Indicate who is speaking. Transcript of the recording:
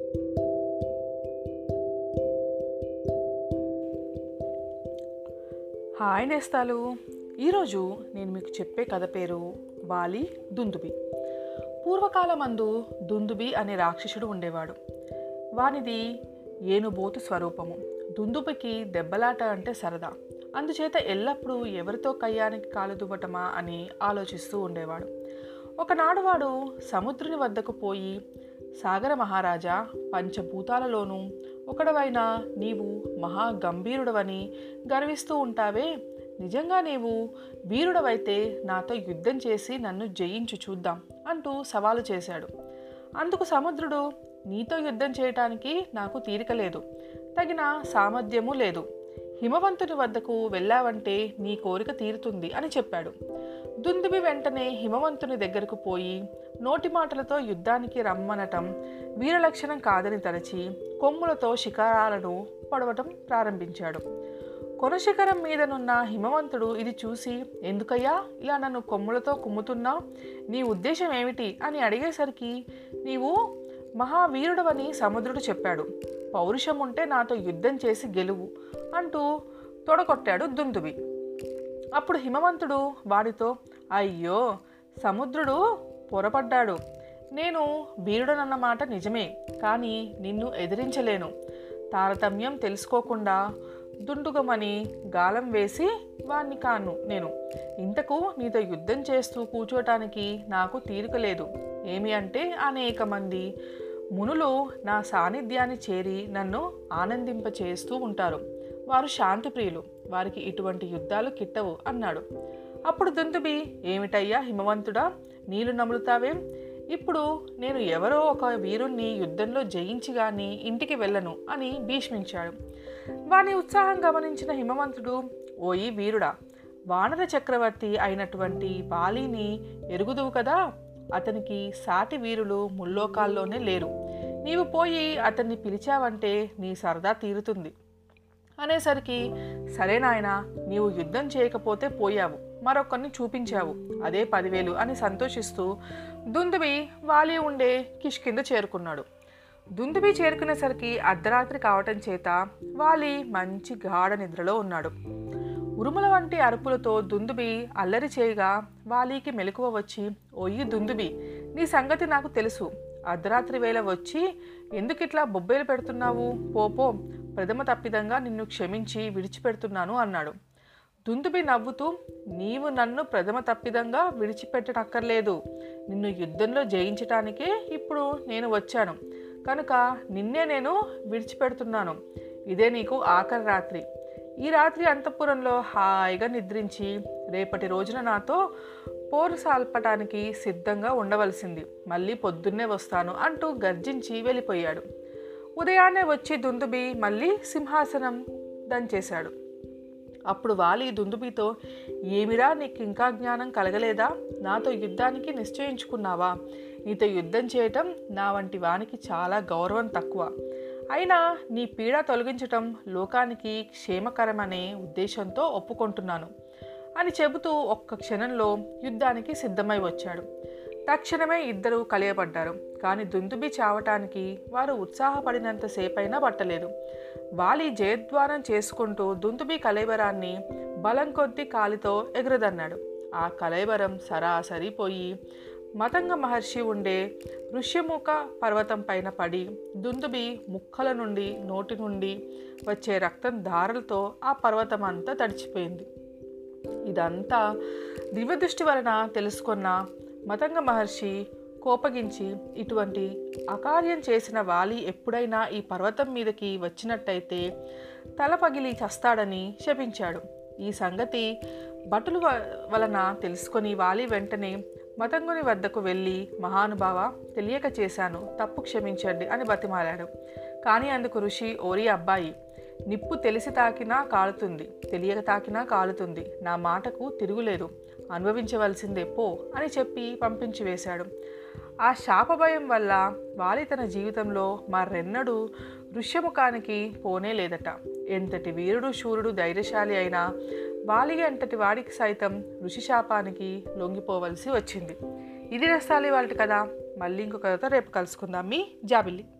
Speaker 1: hi నేస్తాలు ఈరోజు నేను మీకు చెప్పే కథ పేరు వాలి దుందుబి పూర్వకాలమందు దుందుబి అనే రాక్షసుడు ఉండేవాడు వానిది ఏనుబోతు స్వరూపము దుందుబికి దెబ్బలాట అంటే సరదా అందుచేత ఎల్లప్పుడూ ఎవరితో కయ్యానికి కాలు దువ్వటమా అని ఆలోచిస్తూ ఉండేవాడు ఒకనాడు వాడు సముద్రుని వద్దకు పోయి సాగర మహారాజా పంచభూతాలలోనూ ఒకడవైన నీవు మహా గంభీరుడవని గర్విస్తూ ఉంటావే నిజంగా నీవు వీరుడవైతే నాతో యుద్ధం చేసి నన్ను జయించు చూద్దాం అంటూ సవాలు చేశాడు అందుకు సముద్రుడు నీతో యుద్ధం చేయటానికి నాకు తీరిక లేదు తగిన సామర్థ్యము లేదు హిమవంతుని వద్దకు వెళ్ళావంటే నీ కోరిక తీరుతుంది అని చెప్పాడు దుందుబి వెంటనే హిమవంతుని దగ్గరకు పోయి నోటి మాటలతో యుద్ధానికి రమ్మనటం వీరలక్షణం కాదని తలచి కొమ్ములతో శిఖరాలను పడవటం ప్రారంభించాడు కొనశిఖరం మీదనున్న హిమవంతుడు ఇది చూసి ఎందుకయ్యా ఇలా నన్ను కొమ్ములతో కుమ్ముతున్నావు నీ ఉద్దేశం ఏమిటి అని అడిగేసరికి నీవు మహావీరుడవని సముద్రుడు చెప్పాడు పౌరుషం ఉంటే నాతో యుద్ధం చేసి గెలువు అంటూ తొడగొట్టాడు దుందుబి అప్పుడు హిమవంతుడు వాడితో అయ్యో సముద్రుడు పొరపడ్డాడు నేను వీరుడనన్నమాట నిజమే కానీ నిన్ను ఎదిరించలేను తారతమ్యం తెలుసుకోకుండా దుండుగమని గాలం వేసి వాణ్ణి కాను నేను ఇంతకు నీతో యుద్ధం చేస్తూ కూర్చోటానికి నాకు తీరిక లేదు ఏమి అంటే అనేక మంది మునులు నా సాన్నిధ్యాన్ని చేరి నన్ను ఆనందింపచేస్తూ ఉంటారు వారు శాంతిప్రియులు వారికి ఇటువంటి యుద్ధాలు కిట్టవు అన్నాడు అప్పుడు దుందుబి ఏమిటయ్యా హిమవంతుడా నీళ్లు నములుతావేం ఇప్పుడు నేను ఎవరో ఒక వీరుణ్ణి యుద్ధంలో జయించి గాని ఇంటికి వెళ్ళను అని భీష్మించాడు వాని ఉత్సాహం గమనించిన హిమవంతుడు ఓయి వీరుడా వానర చక్రవర్తి అయినటువంటి బాలిని ఎరుగుదువు కదా అతనికి సాటి వీరులు ముల్లోకాల్లోనే లేరు నీవు పోయి అతన్ని పిలిచావంటే నీ సరదా తీరుతుంది అనేసరికి సరే నాయన నీవు యుద్ధం చేయకపోతే పోయావు మరొకరిని చూపించావు అదే పదివేలు అని సంతోషిస్తూ దుందుబి వాలి ఉండే కిష్కింద చేరుకున్నాడు దుందుబి చేరుకునేసరికి అర్ధరాత్రి కావటం చేత వాలి మంచి గాఢ నిద్రలో ఉన్నాడు ఉరుముల వంటి అరుపులతో దుందుబి అల్లరి చేయగా వాలీకి మెలకువ వచ్చి ఒయ్యి దుందుబి నీ సంగతి నాకు తెలుసు అర్ధరాత్రి వేళ వచ్చి ఎందుకు ఇట్లా బొబ్బేలు పెడుతున్నావు పోపో ప్రథమ తప్పిదంగా నిన్ను క్షమించి విడిచిపెడుతున్నాను అన్నాడు దుందుబి నవ్వుతూ నీవు నన్ను ప్రథమ తప్పిదంగా విడిచిపెట్టనక్కర్లేదు నిన్ను యుద్ధంలో జయించటానికే ఇప్పుడు నేను వచ్చాను కనుక నిన్నే నేను విడిచిపెడుతున్నాను ఇదే నీకు ఆఖరి రాత్రి ఈ రాత్రి అంతఃపురంలో హాయిగా నిద్రించి రేపటి రోజున నాతో పోరు సాల్పటానికి సిద్ధంగా ఉండవలసింది మళ్ళీ పొద్దున్నే వస్తాను అంటూ గర్జించి వెళ్ళిపోయాడు ఉదయాన్నే వచ్చి దుందుబి మళ్ళీ సింహాసనం దంచేశాడు అప్పుడు వాలి దుందుబితో ఏమిరా నీకు ఇంకా జ్ఞానం కలగలేదా నాతో యుద్ధానికి నిశ్చయించుకున్నావా నీతో యుద్ధం చేయటం నా వంటి వానికి చాలా గౌరవం తక్కువ అయినా నీ పీడ తొలగించటం లోకానికి క్షేమకరమనే ఉద్దేశంతో ఒప్పుకుంటున్నాను అని చెబుతూ ఒక్క క్షణంలో యుద్ధానికి సిద్ధమై వచ్చాడు తక్షణమే ఇద్దరు కలియబడ్డారు కానీ దుందుబి చావటానికి వారు ఉత్సాహపడినంతసేపైనా పట్టలేదు వాలి జయద్వారం చేసుకుంటూ దుందుబి కలైబరాన్ని బలం కొద్ది కాలితో ఎగురదన్నాడు ఆ కలైబరం సరాసరి పోయి మతంగ మహర్షి ఉండే ఋష్యముఖ పర్వతం పైన పడి దుందుబి ముక్కల నుండి నోటి నుండి వచ్చే రక్తం ధారలతో ఆ పర్వతం అంతా తడిచిపోయింది ఇదంతా దివ్యదృష్టి వలన తెలుసుకున్న మతంగ మహర్షి కోపగించి ఇటువంటి అకార్యం చేసిన వాలి ఎప్పుడైనా ఈ పర్వతం మీదకి వచ్చినట్టయితే తల పగిలి చస్తాడని శపించాడు ఈ సంగతి భటుల వలన తెలుసుకొని వాలి వెంటనే మతంగుని వద్దకు వెళ్ళి మహానుభావ తెలియక చేశాను తప్పు క్షమించండి అని బతిమాలాడు కానీ అందుకు ఋషి ఓరి అబ్బాయి నిప్పు తెలిసి తాకినా కాలుతుంది తెలియక తాకినా కాలుతుంది నా మాటకు తిరుగులేదు అనుభవించవలసిందే పో అని చెప్పి పంపించి వేశాడు ఆ శాపభయం వల్ల వాలి తన జీవితంలో మరెన్నడూ ఋష్యముఖానికి పోనే లేదట ఎంతటి వీరుడు శూరుడు ధైర్యశాలి అయినా వాలి అంతటి వాడికి సైతం ఋషి శాపానికి లొంగిపోవలసి వచ్చింది ఇది రస్తాలి వాళ్ళ కదా మళ్ళీ ఇంకొక కథతో రేపు కలుసుకుందాం మీ జాబిల్లి